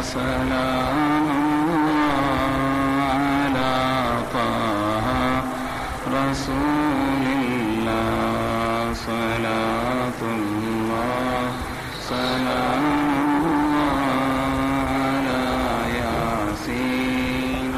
سلام على طه رسول الله صلاة الله سلام على ياسين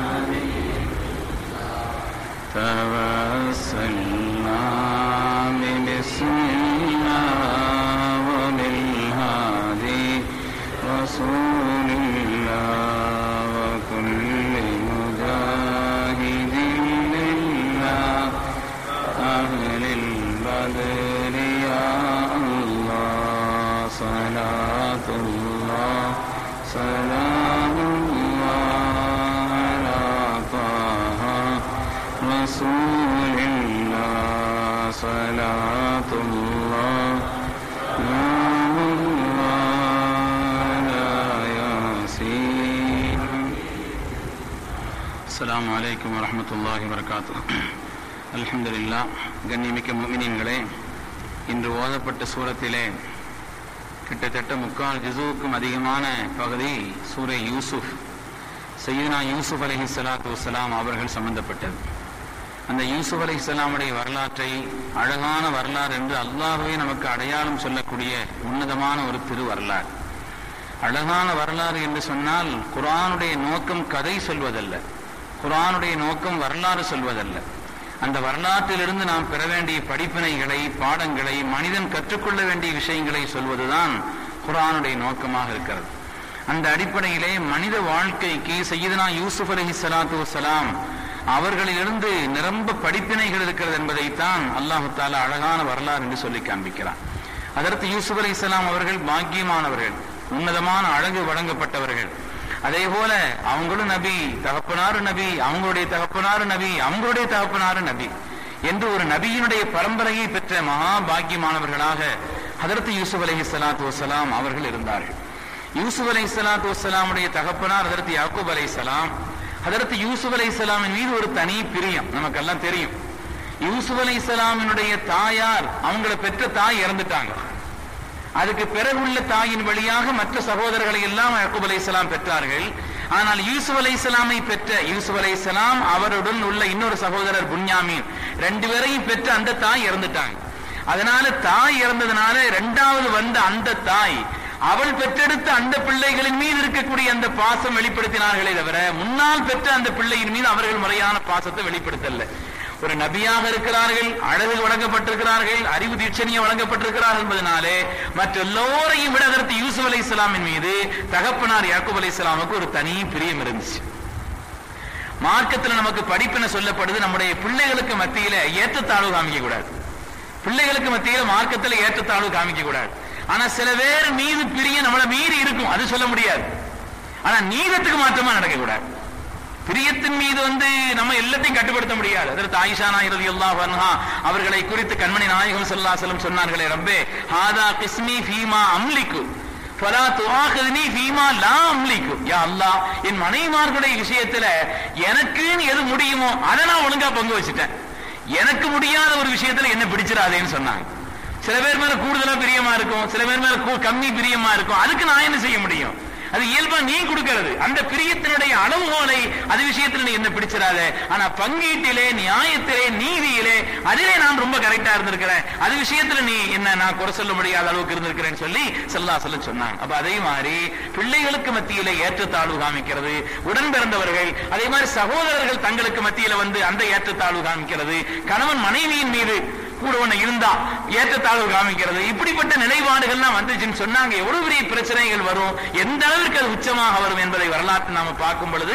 توسلنا بسم الله وبالهادي رسول الله وكل مجاهد لله أهل البدر يا الله صلاة الله سلام الله على طه رسول الله صلاة الله سلام الله على ياسين السلام عليكم ورحمة الله وبركاته الحمد لله கண்ணிமிக்க முமினின்களே இன்று ஓதப்பட்ட சூரத்திலே கிட்டத்தட்ட முக்கால் ஜிசுவுக்கும் அதிகமான பகுதி சூரை யூசுப் சையீனா யூசுப் அலஹி சலாத்து வசலாம் அவர்கள் சம்பந்தப்பட்டது அந்த யூசுப் அலி இஸ்லாமுடைய வரலாற்றை அழகான வரலாறு என்று அல்லாஹ்வே நமக்கு அடையாளம் சொல்லக்கூடிய உன்னதமான ஒரு திரு வரலாறு அழகான வரலாறு என்று சொன்னால் குரானுடைய நோக்கம் கதை சொல்வதல்ல குரானுடைய நோக்கம் வரலாறு சொல்வதல்ல அந்த வரலாற்றிலிருந்து நாம் பெற வேண்டிய படிப்பினைகளை பாடங்களை மனிதன் கற்றுக்கொள்ள வேண்டிய விஷயங்களை சொல்வதுதான் குரானுடைய நோக்கமாக இருக்கிறது அந்த அடிப்படையிலே மனித வாழ்க்கைக்கு சையதுனா யூசுப் அலஹி சலாத்து வசலாம் அவர்களிலிருந்து நிரம்ப படிப்பினைகள் இருக்கிறது என்பதைத்தான் அல்லாஹு தாலா அழகான வரலாறு என்று சொல்லி காண்பிக்கிறான் அதற்கு யூசுப் அலி இஸ்லாம் அவர்கள் பாக்கியமானவர்கள் உன்னதமான அழகு வழங்கப்பட்டவர்கள் அதே போல அவங்களும் நபி தகப்பனாரு நபி அவங்களுடைய தகப்பனாரு நபி அவங்களுடைய தகப்பனாரு நபி என்று ஒரு நபியினுடைய பரம்பரையை பெற்ற மகா பாக்கியமானவர்களாக ஹதரத் யூசுப் அலஹி சலாத்து வசலாம் அவர்கள் இருந்தார்கள் யூசுப் அலை சலாத்து வசலாமுடைய தகப்பனார் ஹதரத் யாக்கூப் அலை சலாம் ஹதரத் யூசுப் அலை சலாமின் மீது ஒரு தனி பிரியம் நமக்கெல்லாம் தெரியும் யூசுப் அலை சலாமினுடைய தாயார் அவங்கள பெற்ற தாய் இறந்துட்டாங்க அதுக்கு பிறகுள்ள தாயின் வழியாக மற்ற சகோதரர்களை எல்லாம் யாக்கூப் அலை சலாம் பெற்றார்கள் ஆனால் யூசுப் அலை சலாமை பெற்ற யூசுப் அலை சலாம் அவருடன் உள்ள இன்னொரு சகோதரர் புன்யாமீன் ரெண்டு பேரையும் பெற்ற அந்த தாய் இறந்துட்டாங்க அதனால தாய் இறந்ததுனால இரண்டாவது வந்த அந்த தாய் அவள் பெற்றெடுத்த அந்த பிள்ளைகளின் மீது இருக்கக்கூடிய அந்த பாசம் வெளிப்படுத்தினார்களே தவிர முன்னால் பெற்ற அந்த பிள்ளையின் மீது அவர்கள் முறையான பாசத்தை வெளிப்படுத்தல ஒரு நபியாக இருக்கிறார்கள் அழகு வழங்கப்பட்டிருக்கிறார்கள் அறிவு தீட்சணிய வழங்கப்பட்டிருக்கிறார்கள் என்பதனாலே மற்ற எல்லோரையும் விட அதற்கு யூசுப் அலை இஸ்லாமின் மீது தகப்பனார் யாக்கூப் அலை இஸ்லாமுக்கு ஒரு தனி பிரியம் இருந்துச்சு மார்க்கத்தில் நமக்கு படிப்பின சொல்லப்படுது நம்முடைய பிள்ளைகளுக்கு மத்தியில ஏற்றத்தாழ்வு காமிக்க கூடாது பிள்ளைகளுக்கு மத்தியில மார்க்கத்தில் ஏற்றத்தாழ்வு காமிக்க கூடாது ஆனா சில பேர் மீது பிரிய நம்மள மீறி இருக்கும் அது சொல்ல முடியாது ஆனா நீதத்துக்கு மாற்றமா நடக்க கூடாது பிரியத்தின் மீது வந்து நம்ம எல்லாத்தையும் கட்டுப்படுத்த முடியாது அதற்கு ஆயிஷா நாயிரதி அல்லாஹ் அவர்களை குறித்து கண்மணி நாயகம் சல்லா செல்லம் சொன்னார்களே ரப்பே ஹாதா கிஸ்மி ஃபீமா அம்லிக்கு ஃபலா துஆஹிதுனி ஃபீமா லா அம்லிக்கு யா அல்லாஹ் என் மனைவிமார்களுடைய விஷயத்துல எனக்குன்னு எது முடியுமோ அதை நான் ஒழுங்கா பங்கு வச்சுட்டேன் எனக்கு முடியாத ஒரு விஷயத்துல என்ன பிடிச்சிடாதேன்னு சொன்னாங்க சில பேர் மேல கூடுதலா பிரியமா இருக்கும் சில பேர் மேல கூ- கம்மி பிரியமா இருக்கும் அதுக்கு நான் என்ன செய்ய முடியும் அது இயல்பா நீ கொடுக்கிறது அந்த பிரியத்தினுடைய அளவுகோலை அது விஷயத்துல நீ என்ன பிடிச்சிடாத ஆனா பங்கீட்டிலே நியாயத்திலே நீதியிலே அதிலே நான் ரொம்ப கரெக்டா இருந்திருக்கிறேன் அது விஷயத்துல நீ என்ன நான் குறை சொல்ல முடியாத அளவுக்கு இருந்திருக்கிறேன்னு சொல்லி செல்லா சொல்ல சொன்னாங்க அப்ப அதே மாதிரி பிள்ளைகளுக்கு மத்தியிலே ஏற்றத்தாழ்வு காமிக்கிறது உடன் பிறந்தவர்கள் அதே மாதிரி சகோதரர்கள் தங்களுக்கு மத்தியில வந்து அந்த ஏற்றத்தாழ்வு காமிக்கிறது கணவன் மனைவியின் மீது கூட ஒண்ணு இருந்தா ஏற்றத்தாழ்வு காமிக்கிறது இப்படிப்பட்ட நிலைப்பாடுகள்லாம் வந்துச்சுன்னு சொன்னாங்க எவ்வளவு பெரிய பிரச்சனைகள் வரும் எந்த அளவிற்கு அது உச்சமாக வரும் என்பதை வரலாற்று நாம பார்க்கும் பொழுது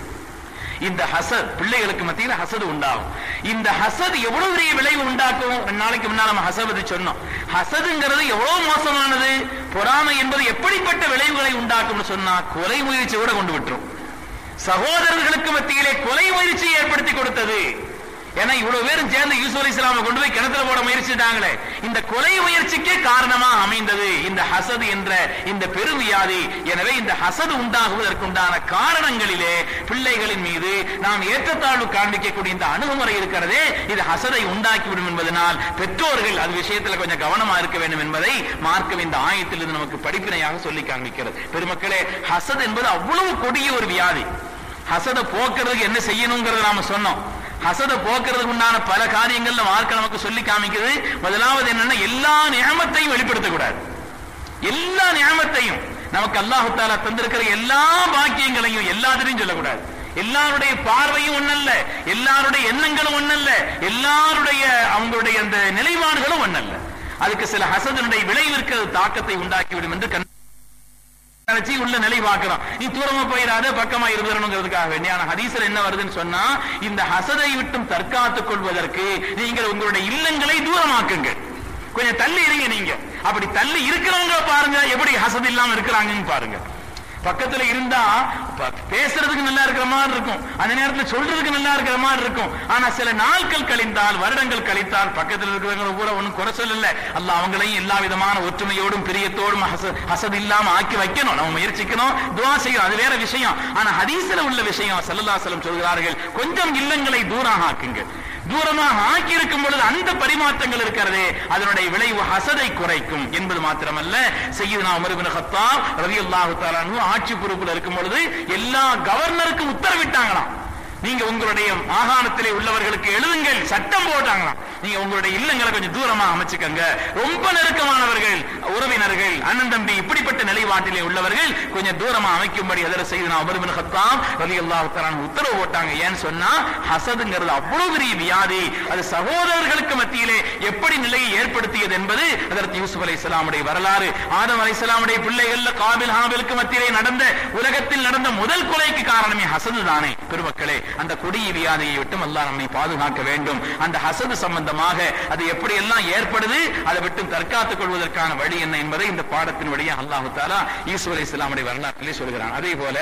இந்த ஹசத் பிள்ளைகளுக்கு மத்தியில் ஹசது உண்டாகும் இந்த ஹசத் எவ்வளவு பெரிய விளைவு உண்டாக்கும் ரெண்டு நாளைக்கு முன்னால் நம்ம ஹசத் பத்தி சொன்னோம் ஹசதுங்கிறது எவ்வளவு மோசமானது பொறாமை என்பது எப்படிப்பட்ட விளைவுகளை உண்டாக்கும்னு சொன்னா கொலை முயற்சி கூட கொண்டு விட்டுரும் சகோதரர்களுக்கு மத்தியிலே கொலை முயற்சியை ஏற்படுத்தி கொடுத்தது ஏன்னா இவ்வளவு பேரும் சேர்ந்து யூசுப் அலி இஸ்லாமை கொண்டு போய் கிணத்துல போட முயற்சிட்டாங்களே இந்த கொலை முயற்சிக்கே காரணமா அமைந்தது இந்த ஹசது என்ற இந்த பெருவியாதி எனவே இந்த ஹசது உண்டாகுவதற்குண்டான காரணங்களிலே பிள்ளைகளின் மீது நாம் ஏற்றத்தாழ்வு காண்பிக்கக்கூடிய இந்த அணுகுமுறை இருக்கிறதே இது ஹசதை உண்டாக்கிவிடும் என்பதனால் பெற்றோர்கள் அது விஷயத்துல கொஞ்சம் கவனமா இருக்க வேண்டும் என்பதை மார்க்கம் இந்த ஆயத்திலிருந்து நமக்கு படிப்பினையாக சொல்லி காண்பிக்கிறது பெருமக்களே ஹசத் என்பது அவ்வளவு கொடிய ஒரு வியாதி ஹசதை போக்குறதுக்கு என்ன செய்யணுங்கிறத நாம சொன்னோம் ஹசதை போக்குறதுக்கு உண்டான பல காரியங்கள்ல மார்க்க நமக்கு சொல்லி காமிக்குது முதலாவது என்னன்னா எல்லா நியமத்தையும் வெளிப்படுத்தக்கூடாது எல்லா நியமத்தையும் நமக்கு அல்லாஹு தாலா தந்திருக்கிற எல்லா பாக்கியங்களையும் எல்லாத்திலையும் சொல்லக்கூடாது எல்லாருடைய பார்வையும் ஒன்னல்ல எல்லாருடைய எண்ணங்களும் ஒன்னல்ல எல்லாருடைய அவங்களுடைய அந்த நிலைப்பாடுகளும் ஒன்னல்ல அதுக்கு சில ஹசதனுடைய விளைவிற்கு அது தாக்கத்தை உண்டாக்கிவிடும் என்று கண் நினைச்சு உள்ள நிலை பார்க்கிறோம் நீ தூரமா போயிடாத பக்கமா இருந்துறணுங்கிறதுக்காக வேண்டியான ஹதீஸ்ல என்ன வருதுன்னு சொன்னா இந்த ஹசதை விட்டும் தற்காத்துக் கொள்வதற்கு நீங்கள் உங்களுடைய இல்லங்களை தூரமாக்குங்க கொஞ்சம் தள்ளி இருங்க நீங்க அப்படி தள்ளி இருக்கிறவங்க பாருங்க எப்படி ஹசது இல்லாம இருக்கிறாங்கன்னு பாருங்க பக்கத்துல இருந்தா ப- பேசுறதுக்கு நல்லா இருக்கிற மாதிரி இருக்கும் அந்த நேரத்துல சொல்றதுக்கு நல்லா இருக்கிற மாதிரி இருக்கும் ஆனா சில நாட்கள் கழிந்தால் வருடங்கள் கழித்தால் பக்கத்துல இருக்கிறவங்க பூரா ஒண்ணும் குறை சொல்லல அல்லாஹ் அவங்களையும் எல்லா விதமான ஒற்றுமையோடும் பிரியத்தோடும் ஹச- ஹசத் இல்லாம ஆக்கி வைக்கணும் நம்ம முயற்சிக்கணும் துவா செய்யணும் அது வேற விஷயம் ஆனா ஹதீஸ்ல உள்ள விஷயம் ஸல்லல்லாஹு அலைஹி வஸல்லம் சொல்கிறார்கள் கொஞ்சம் இல்லங்களை தூரம் ஆக்குங்க தூரமாக ஆக்கி இருக்கும் பொழுது அந்த பரிமாற்றங்கள் இருக்கிறதே அதனுடைய விளைவு ஹசதை குறைக்கும் என்பது மாத்திரமல்ல செய்யுதுனா உமர் இப்னு கத்தாப் ரலியல்லாஹு தஆலா அன்ஹு ஆட்சி பொறுப்புல இருக்கும் பொழுது எல்லா கவர்னருக்கும் உத்தரவிட்டாங்களாம் நீங்க உங்களுடைய மாகாணத்திலே உள்ளவர்களுக்கு எழுதுங்கள் சட்டம் போட்டாங்களாம் நீங்க உங்களுடைய இல்லங்களை கொஞ்சம் தூரமா அமைச்சுக்கங்க ரொம்ப நெருக்கமானவர்கள் உறவினர்கள் அண்ணன் தம்பி இப்படிப்பட்ட நிலைப்பாட்டிலே உள்ளவர்கள் கொஞ்சம் தூரமா அமைக்கும்படி எதிர செய்து நான் உமர் இப்னு கத்தாப் ரலியல்லாஹு தஆலா அன்ஹு உத்தரவு போட்டாங்க ஏன்னு சொன்னா ஹசதுங்கிறது அவ்வளவு பெரிய வியாதி அது சகோதரர்களுக்கு மத்தியிலே எப்படி நிலையை ஏற்படுத்தியது என்பது அதற்கு யூசுப் அலைஹிஸ்ஸலாமுடைய வரலாறு ஆதம் அலைஹிஸ்ஸலாமுடைய பிள்ளைகள்ல காபில் ஹாபிலுக்கு மத்தியிலே நடந்த உலகத்தில் நடந்த முதல் கொலைக்கு காரணமே ஹசது தானே பெருமக்களே அந்த கொடிய வியாதியை விட்டும் அல்லாஹ் நம்மை பாதுகாக்க வேண்டும் அந்த ஹசது சம்பந்தமாக அது எப்படி எல்லாம் ஏற்படுது அதை விட்டு தற்காத்துக் கொள்வதற்கான வழி என்ன என்பதை இந்த பாடத்தின் வழியாக அல்லாஹு தாலா ஈஸ்வர இஸ்லாமுடைய வரலாற்றிலே சொல்கிறான் அதே போல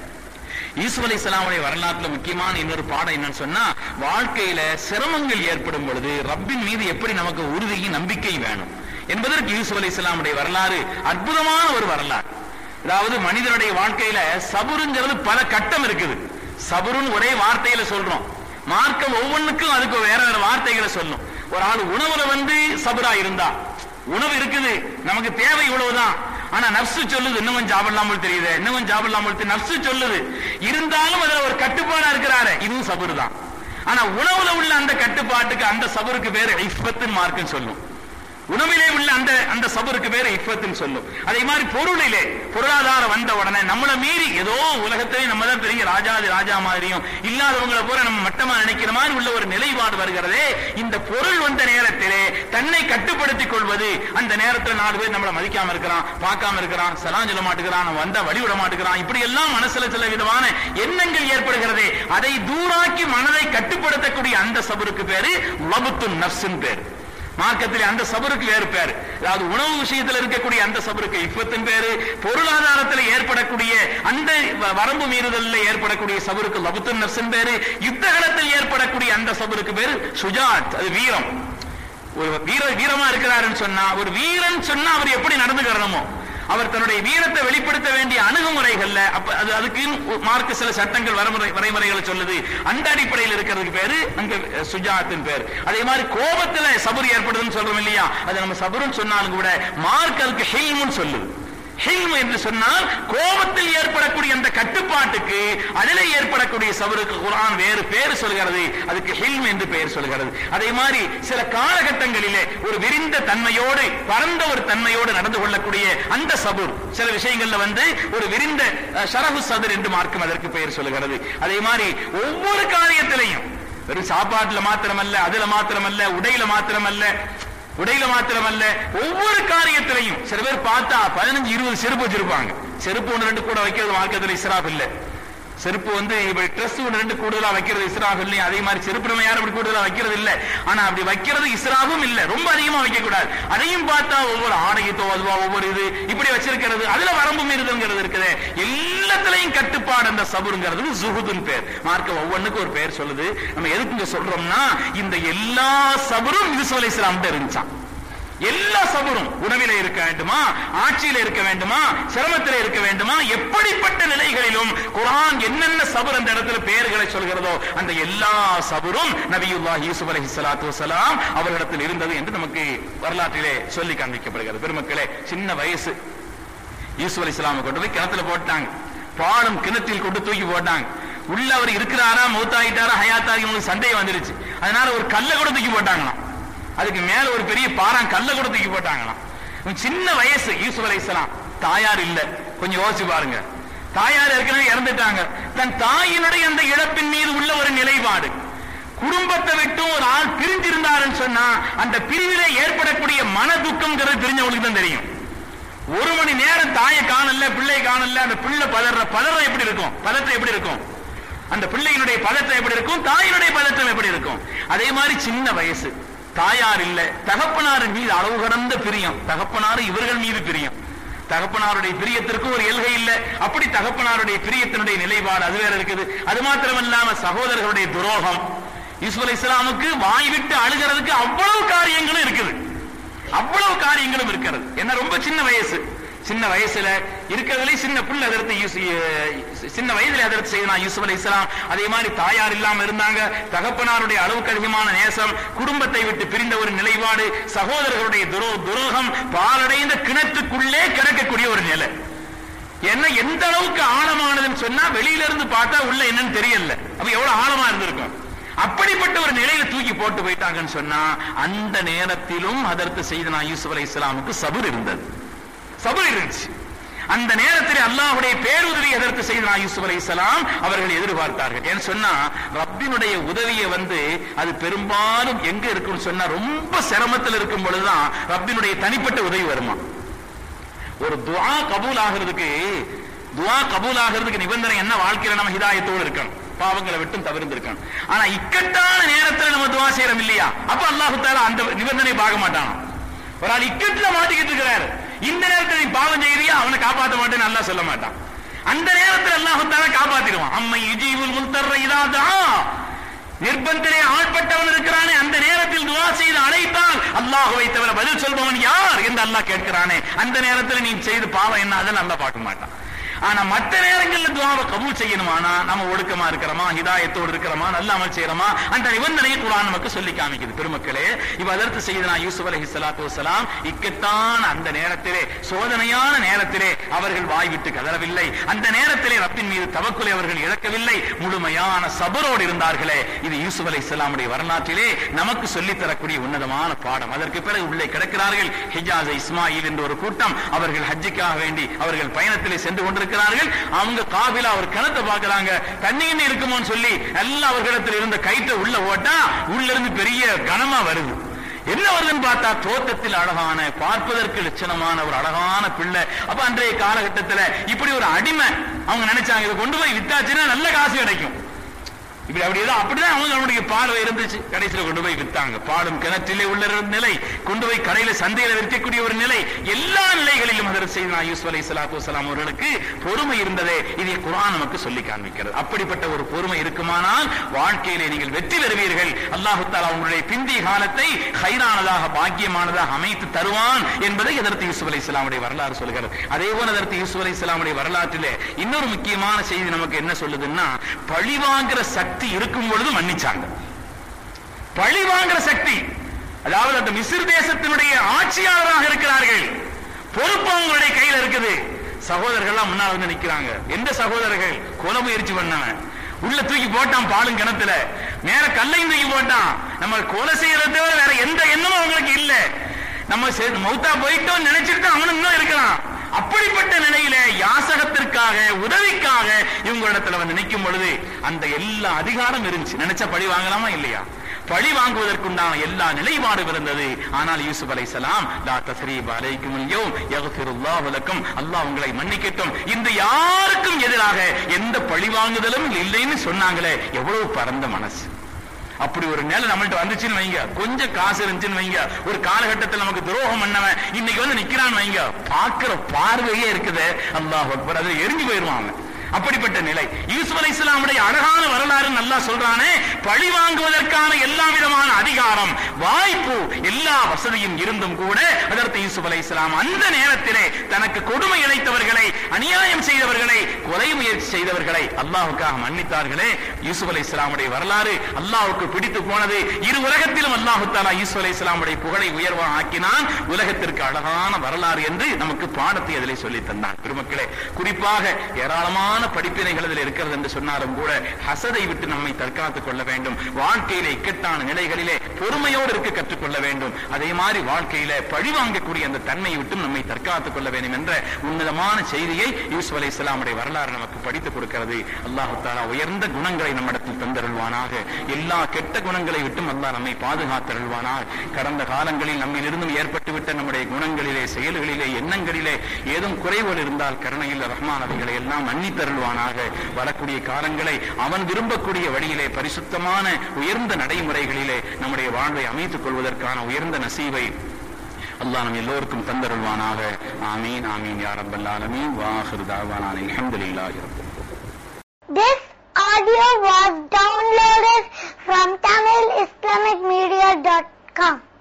ஈசுப் அலி இஸ்லாமுடைய வரலாற்றுல முக்கியமான இன்னொரு பாடம் என்னன்னு சொன்னா வாழ்க்கையில சிரமங்கள் ஏற்படும் பொழுது ரப்பின் மீது எப்படி நமக்கு உறுதியும் நம்பிக்கை வேணும் என்பதற்கு யூசுப் அலி இஸ்லாமுடைய வரலாறு அற்புதமான ஒரு வரலாறு அதாவது மனிதனுடைய வாழ்க்கையில சபுருங்கிறது பல கட்டம் இருக்குது சபுருன்னு ஒரே வார்த்தையில சொல்றோம் மார்க்கம் ஒவ்வொன்றுக்கும் அதுக்கு வேற வேற வார்த்தைகளை சொல்லும் ஒரு ஆள் உணவுல வந்து சபுரா இருந்தா உணவு இருக்குது நமக்கு தேவை இவ்வளவுதான் ஆனா நப்சு சொல்லுது இன்னும் கொஞ்சம் சாப்பிடலாமல் தெரியுது இன்னும் கொஞ்சம் சாப்பிடலாமல் தெரியுது நப்சு சொல்லுது இருந்தாலும் அதுல ஒரு கட்டுப்பாடா இருக்கிறாரு இதுவும் சபுரு தான் ஆனா உணவுல உள்ள அந்த கட்டுப்பாட்டுக்கு அந்த சபருக்கு பேரு இஃபத்துன்னு மார்க்குன்னு சொல்லும் உணவிலே உள்ள அந்த அந்த சபருக்கு பேரு இஃபத்துன்னு சொல்லும் அதே மாதிரி பொருளிலே பொருளாதாரம் வந்த உடனே நம்மளை மீறி ஏதோ உலகத்திலே நம்ம தான் பெரிய ராஜாதி ராஜா மாதிரியும் இல்லாதவங்களை போல நம்ம மட்டமா நினைக்கிற மாதிரி உள்ள ஒரு நிலைப்பாடு வருகிறதே இந்த பொருள் வந்த நேரத்திலே தன்னை கட்டுப்படுத்திக் கொள்வது அந்த நேரத்தில் நாலு பேர் நம்மளை மதிக்காம இருக்கிறான் பார்க்காம இருக்கிறான் சலாம் சொல்ல மாட்டேங்கிறான் அவன் வந்தா வழி விட மாட்டேங்கிறான் இப்படி எல்லாம் மனசுல சில விதமான எண்ணங்கள் ஏற்படுகிறதே அதை தூராக்கி மனதை கட்டுப்படுத்தக்கூடிய அந்த சபருக்கு பேரு லபுத்து நப்சுன்னு பேரு மார்க்கத்தில் அந்த சபருக்கு வேறு பேர் அதாவது உணவு விஷயத்தில் இருக்கக்கூடிய அந்த சபருக்கு இஃபத்தின் பேரு பொருளாதாரத்தில் ஏற்படக்கூடிய அந்த வ- வரம்பு மீறுதலில் ஏற்படக்கூடிய சபருக்கு லபுத்துன் நப்சின் பேரு யுத்த களத்தில் ஏற்படக்கூடிய அந்த சபருக்கு பேரு சுஜாத் அது வீரம் ஒரு வீர வீரமா இருக்கிறாருன்னு சொன்னா ஒரு வீரன் சொன்னா அவர் எப்படி நடந்துக்கிறணுமோ அவர் தன்னுடைய வீரத்தை வெளிப்படுத்த வேண்டிய அணுகுமுறைகள்ல அப்ப அது அதுக்கு மார்க்க சில சட்டங்கள் வரமுறை வரைமுறைகளை சொல்லுது அந்த அடிப்படையில் இருக்கிறதுக்கு பேரு அங்க சுஜாத்தின் பேர் அதே மாதிரி கோபத்துல சபுர் ஏற்படுதுன்னு சொல்றோம் இல்லையா அது நம்ம சபுருன்னு சொன்னாலும் கூட மார்க் அதுக்கு ஹெல்முன்னு சொல்லுது ஹில்ம் என்று சொன்னால் கோபத்தில் ஏற்படக்கூடிய அந்த கட்டுப்பாட்டுக்கு அதிலே ஏற்படக்கூடிய சபருக்கு குர்ஆன் வேறு பேர் சொல்கிறது அதுக்கு ஹில்ம் என்று பெயர் சொல்கிறது அதே மாதிரி சில காலகட்டங்களிலே ஒரு விரிந்த தன்மையோடு பரந்த ஒரு தன்மையோடு நடந்து கொள்ளக்கூடிய அந்த சபுர் சில விஷயங்கள்ல வந்து ஒரு விரிந்த அஹ், ஷரஹு சதுர் என்று மார்க்கம் அதற்கு பெயர் சொல்கிறது அதே மாதிரி ஒவ்வொரு காரியத்திலையும் வெறும் சாப்பாட்டுல மாத்திரமல்ல அதுல மாத்திரமல்ல உடையில மாத்திரமல்ல உடையில மாத்திரமல்ல ஒவ்வொரு காரியத்திலையும் சில பேர் பார்த்தா பதினஞ்சு இருபது செருப்பு வச்சிருப்பாங்க செருப்பு ஒன்று ரெண்டு கூட வைக்கிறது மார்க்கத்தில் இஸ்ராப் இல்ல செருப்பு வந்து இப்படி ட்ரெஸ் ஒன்று ரெண்டு கூடுதலா வைக்கிறது இஸ்ராஃப் இல்லையா அதே மாதிரி செருப்பு நம்ம யாரும் இப்படி கூடுதலா வைக்கிறது இல்ல ஆனா அப்படி வைக்கிறது இஸ்ராஃபும் இல்ல ரொம்ப அதிகமா வைக்க கூடாது அதையும் பார்த்தா ஒவ்வொரு ஆடையத்தோ அதுவா ஒவ்வொரு இது இப்படி வச்சிருக்கிறது அதுல வரம்பு மீறுதுங்கிறது இருக்குது எல்லாத்துலயும் கட்டுப்பாடு அந்த சபுருங்கிறது ஜுஹுதுன் பேர் மார்க்க ஒவ்வொன்றுக்கும் ஒரு பேர் சொல்லுது நம்ம எதுக்கு இங்க சொல்றோம்னா இந்த எல்லா சபரும் யூசுப் அலை இஸ்லாம் இருந்துச்சான் எல்லா சபரும் உணவில இருக்க வேண்டுமா ஆட்சியில இருக்க வேண்டுமா சிரமத்தில் இருக்க வேண்டுமா எப்படிப்பட்ட நிலைகளிலும் குரான் என்னென்ன சபர் அந்த இடத்துல பெயர்களை சொல்கிறதோ அந்த எல்லா சபரும் நபியுல்லா யூசுப் அலஹி சலாத்து வசலாம் அவர்களிடத்தில் இருந்தது என்று நமக்கு வரலாற்றிலே சொல்லி காண்பிக்கப்படுகிறது பெருமக்களே சின்ன வயசு யூசுப் அலி இஸ்லாமை கொண்டு போய் கிணத்துல போட்டாங்க பாலும் கிணற்றில் கொண்டு தூக்கி போட்டாங்க உள்ள அவர் இருக்கிறாரா மௌத்தாயிட்டாரா ஹயாத்தாரி உங்களுக்கு சந்தேகம் வந்துருச்சு அதனால ஒரு கல்லை கூட தூக்கி போட்டாங்களாம் அதுக்கு மேல ஒரு பெரிய பாறான் கல்ல கூட தூக்கி போட்டாங்களாம் இவன் சின்ன வயசு யூசுப் அலைஹிஸ்ஸலாம் தாயார் இல்ல கொஞ்சம் யோசிச்சு பாருங்க தாயார் ஏற்கனவே இறந்துட்டாங்க தன் தாயினுடைய அந்த இழப்பின் மீது உள்ள ஒரு நிலைப்பாடு குடும்பத்தை விட்டும் ஒரு ஆள் பிரிஞ்சிருந்தாருன்னு சொன்னா அந்த பிரிவிலே ஏற்படக்கூடிய மன துக்கம்ங்கிறது தெரிஞ்சவங்களுக்கு தான் தெரியும் ஒரு மணி நேரம் தாயை காணல பிள்ளை காணல அந்த பிள்ளை பதற பதறம் எப்படி இருக்கும் பதற்றம் எப்படி இருக்கும் அந்த பிள்ளையினுடைய பதற்றம் எப்படி இருக்கும் தாயினுடைய பதற்றம் எப்படி இருக்கும் அதே மாதிரி சின்ன வயசு தாயார் இல்ல தகப்பனாரின் மீது அளவு கடந்த பிரியம் தகப்பனார் இவர்கள் மீது பிரியம் தகப்பனாருடைய பிரியத்திற்கு ஒரு எல்கை இல்ல அப்படி தகப்பனாருடைய பிரியத்தினுடைய நிலைப்பாடு அது வேற இருக்குது அது மாத்திரமல்லாம சகோதரர்களுடைய துரோகம் யூசுப் அலை இஸ்லாமுக்கு வாய் விட்டு அழுகிறதுக்கு அவ்வளவு காரியங்களும் இருக்குது அவ்வளவு காரியங்களும் இருக்கிறது என்ன ரொம்ப சின்ன வயசு சின்ன வயசுல இருக்கிறதுலே சின்ன புள்ள அதிர்த்து சின்ன வயதுல அதிர்த்து செய்யலாம் யூசுப் அலி இஸ்லாம் அதே மாதிரி தாயார் இல்லாம இருந்தாங்க தகப்பனாருடைய அளவுக்கு அதிகமான நேசம் குடும்பத்தை விட்டு பிரிந்த ஒரு நிலைப்பாடு சகோதரர்களுடைய துரோ துரோகம் பாலடைந்த கிணற்றுக்குள்ளே கிடக்கக்கூடிய ஒரு நிலை என்ன எந்த அளவுக்கு ஆழமானதுன்னு சொன்னா வெளியில இருந்து பார்த்தா உள்ள என்னன்னு தெரியல அப்ப எவ்வளவு ஆழமா இருந்திருக்கும் அப்படிப்பட்ட ஒரு நிலையில தூக்கி போட்டு போயிட்டாங்கன்னு சொன்னா அந்த நேரத்திலும் அதற்கு செய்தனா யூசுப் அலை இஸ்லாமுக்கு சபுர் இருந்தது சபுர் இருந்துச்சு அந்த நேரத்தில் அல்லாஹுடைய பேருதவி எதற்கு செய்தனா யூசுப் அலை இஸ்லாம் அவர்கள் எதிர்பார்த்தார்கள் ஏன்னு சொன்னா ரப்பினுடைய உதவியை வந்து அது பெரும்பாலும் எங்க இருக்குன்னு சொன்னா ரொம்ப சிரமத்தில் இருக்கும் பொழுதுதான் ரப்பினுடைய தனிப்பட்ட உதவி வருமா ஒரு துவா கபூல் ஆகிறதுக்கு துவா கபூல் ஆகிறதுக்கு நிபந்தனை என்ன வாழ்க்கையில நம்ம ஹிதாயத்தோடு இருக்கணும் பாவங்களை விட்டும் தவிர்த்து இருக்கணும் ஆனா இக்கட்டான நேரத்துல நம்ம துவா செய்யறோம் இல்லையா அப்ப அல்லாஹு தாலா அந்த நிபந்தனை பார்க்க மாட்டான் ஒரு ஆள் இக்கட்டுல மாட்டிக்கிட்டு இருக்கிறாரு இந்த நேரத்துல நீ பாவம் செய்யறியா அவனை காப்பாத்த மாட்டேன்னு நல்லா சொல்ல மாட்டான் அந்த நேரத்தில் அல்லாஹு தாலா காப்பாத்திடுவான் அம்மை இஜீவுல் முல்தர்ற இதாதா நிர்பந்தத்திலே ஆட்பட்டவன் இருக்கிறானே அந்த நேரத்தில் துவா செய்து அழைத்தால் அல்லாஹுவை தவிர பதில் சொல்பவன் யார் என்று அல்லாஹ் கேட்கிறானே அந்த நேரத்தில் நீ செய்து பாவம் என்ன அதை நல்லா பார்க்க மாட்டான் ஆனா மற்ற நேரங்கள்ல துவாவை கபூல் செய்யணுமானா நம்ம ஒழுக்கமா இருக்கிறோமா ஹிதாயத்தோடு இருக்கிறோமா நல்ல அமல் செய்யறோமா அந்த நிபந்தனையை குரான் நமக்கு சொல்லி காமிக்குது பெருமக்களே இவ அதற்கு செய்தனா யூசுப் அலஹி சலாத்து வசலாம் இக்கட்டான அந்த நேரத்திலே சோதனையான நேரத்திலே அவர்கள் வாய் விட்டு கதறவில்லை அந்த நேரத்திலே ரப்பின் மீது தவக்குலை அவர்கள் இழக்கவில்லை முழுமையான சபரோடு இருந்தார்களே இது யூசுப் அலை இஸ்லாமுடைய வரலாற்றிலே நமக்கு சொல்லித் தரக்கூடிய உன்னதமான பாடம் அதற்கு பிறகு உள்ளே கிடக்கிறார்கள் ஹிஜாஸ் இஸ்மாயில் என்ற ஒரு கூட்டம் அவர்கள் ஹஜ்ஜிக்காக வேண்டி அவர்கள் பயணத்திலே சென்று கொண்டிருக்கிறார்கள் அவங்க காபிலா ஒரு கிணத்தை பார்க்கறாங்க தண்ணி என்ன இருக்குமோன்னு சொல்லி எல்லாம் அவர்களிடத்தில் இருந்த கயிற்றை உள்ள போட்டா உள்ள இருந்து பெரிய கனமா வருது என்ன வருதுன்னு பார்த்தா தோட்டத்தில் அழகான பார்ப்பதற்கு லட்சணமான ஒரு அழகான பிள்ளை அப்ப அன்றைய காலகட்டத்தில் இப்படி ஒரு அடிமை அவங்க நினைச்சாங்க இதை கொண்டு போய் வித்தாச்சுன்னா நல்ல காசு கிடைக்கும் இப்படி அப்படிதான் அப்படிதான் அவங்க அவனுடைய பார்வை இருந்துச்சு கடைசியில கொண்டு போய் வித்தாங்க பாடும் கிணற்றிலே உள்ள ஒரு நிலை கொண்டு போய் கடையில சந்தையில விற்கக்கூடிய ஒரு நிலை எல்லா நிலைகளிலும் அதற்கு செய்த யூஸ் அலை சலாத்து வசலாம் அவர்களுக்கு பொறுமை இருந்ததே இதை குரான் நமக்கு சொல்லி காண்பிக்கிறது அப்படிப்பட்ட ஒரு பொறுமை இருக்குமானால் வாழ்க்கையிலே நீங்கள் வெற்றி பெறுவீர்கள் அல்லாஹு தாலா உங்களுடைய பிந்திய காலத்தை ஹைரானதாக பாக்கியமானதாக அமைத்து தருவான் என்பதை எதற்கு யூசுப் அலை இஸ்லாமுடைய வரலாறு சொல்கிறது அதே போல எதற்கு யூசுப் அலை இஸ்லாமுடைய வரலாற்றிலே இன்னொரு முக்கியமான செய்தி நமக்கு என்ன சொல்லுதுன்னா பழிவாங்கிற சக்தி இருக்கும் பொழுது மன்னிச்சாங்க பழி வாங்குற சக்தி அதாவது அந்த மிஸ்ர் தேசத்தினுடைய ஆட்சியாளராக இருக்கிறார்கள் பொறுப்பு அவங்களுடைய கையில இருக்குது சகோதரர்கள்லாம் முன்னால வந்து நிக்கிறாங்க எந்த சகோதரர்கள் கொலை முயற்சி பண்ணவன் உள்ள தூக்கி போட்டான் பாலும் கிணத்துல மேல கல்லையும் தூக்கி போட்டான் நம்ம கொலை செய்யறத தவிர வேற எந்த எண்ணமும் அவங்களுக்கு இல்ல நம்ம செ- மௌத்தா போயிட்டோம் நினைச்சிட்டு அவனும் இன்னும் இருக்கிறான் அப்படிப்பட்ட நிலையில யாசகத்திற்காக உதவிக்காக இவங்களிடத்துல வந்து நிற்கும் பொழுது அந்த எல்லா அதிகாரம் இருந்துச்சு நினைச்ச பழி வாங்கலாமா இல்லையா பழி வாங்குவதற்குண்டான எல்லா நிலைப்பாடும் இருந்தது ஆனால் யூசுப் அலைஹிஸ்ஸலாம் லா தஸ்ரீப அலைக்கும் அல்யௌம் யக்ஃபிருல்லாஹு லக்கும் அல்லாஹ் உங்களை மன்னிக்கட்டும் இந்த யாருக்கும் எதிராக எந்த பழி வாங்குதலும் இல்லைன்னு சொன்னாங்களே எவ்வளவு பரந்த மனசு அப்படி ஒரு நிலை நம்மள்ட்ட வந்துச்சுன்னு வைங்க கொஞ்சம் காசு இருந்துச்சுன்னு வைங்க ஒரு காலகட்டத்தில் நமக்கு துரோகம் பண்ணவன் இன்னைக்கு வந்து நிக்கிறான்னு வைங்க பார்க்கிற பார்வையே இருக்குது அல்லாஹ் அக்பர் அது எரிஞ்சு போயிருவான் அவன். அப்படிப்பட்ட நிலை யூசுப் அலை இஸ்லாமுடைய அழகான வரலாறு நல்லா சொல்றானே பழி வாங்குவதற்கான எல்லா விதமான அதிகாரம் வாய்ப்பு எல்லா வசதியும் இருந்தும் கூட அதற்கு யூசுப் அலை இஸ்லாம் அந்த நேரத்திலே தனக்கு கொடுமை இழைத்தவர்களை அநியாயம் செய்தவர்களை கொலை முயற்சி செய்தவர்களை அல்லாஹுக்காக மன்னித்தார்களே யூசுப் அலை இஸ்லாமுடைய வரலாறு அல்லாஹுக்கு பிடித்து போனது இரு உலகத்திலும் அல்லாஹு தாலா யூசுப் அலை இஸ்லாமுடைய புகழை உயர்வா ஆக்கினான் உலகத்திற்கு அழகான வரலாறு என்று நமக்கு பாடத்தை அதிலே சொல்லி தந்தான் பெருமக்களே குறிப்பாக ஏராளமான படிப்பினைகள் அதில் இருக்கிறது என்று சொன்னாலும் கூட ஹசதை விட்டு நம்மை தற்காத்துக் கொள்ள வேண்டும் வாழ்க்கையிலே இக்கட்டான நிலைகளிலே பொறுமையோடு இருக்க கற்றுக்கொள்ள வேண்டும் அதே மாதிரி வாழ்க்கையில பழி வாங்கக்கூடிய அந்த தன்மையை விட்டும் நம்மை தற்காத்துக் கொள்ள வேண்டும் என்ற உன்னதமான செய்தியை யூசுப் அலை இஸ்லாமுடைய வரலாறு நமக்கு படித்துக் கொடுக்கிறது அல்லாஹு தாலா உயர்ந்த குணங்களை நம்மிடத்தில் தந்தருள்வானாக எல்லா கெட்ட குணங்களை விட்டும் அல்லாஹ் நம்மை பாதுகாத்தருள்வானாக கடந்த காலங்களில் நம்மிலிருந்தும் ஏற்பட்டுவிட்ட நம்முடைய குணங்களிலே செயல்களிலே எண்ணங்களிலே ஏதும் குறைவுகள் இருந்தால் கருணையில் ரஹ்மான் அவைகளை எல்லாம் மன்னித்தருள்வானாக வரக்கூடிய காலங்களை அவன் விரும்பக்கூடிய வழியிலே பரிசுத்தமான உயர்ந்த நடைமுறைகளிலே நம்முடைய வாழ்வை அமைத்துக் கொள்வதற்கான உயர்ந்த நசீவை அல்லாஹ் நம் எல்லோருக்கும் தந்தருள்வானாக ஆமீன் ஆமீன் யா ரப்பல் ஆலமீன் வாஹிரு தாவானா அல்ஹம்துலில்லாஹி ரப்பில் This audio was downloaded from TamilIslamicMedia.com.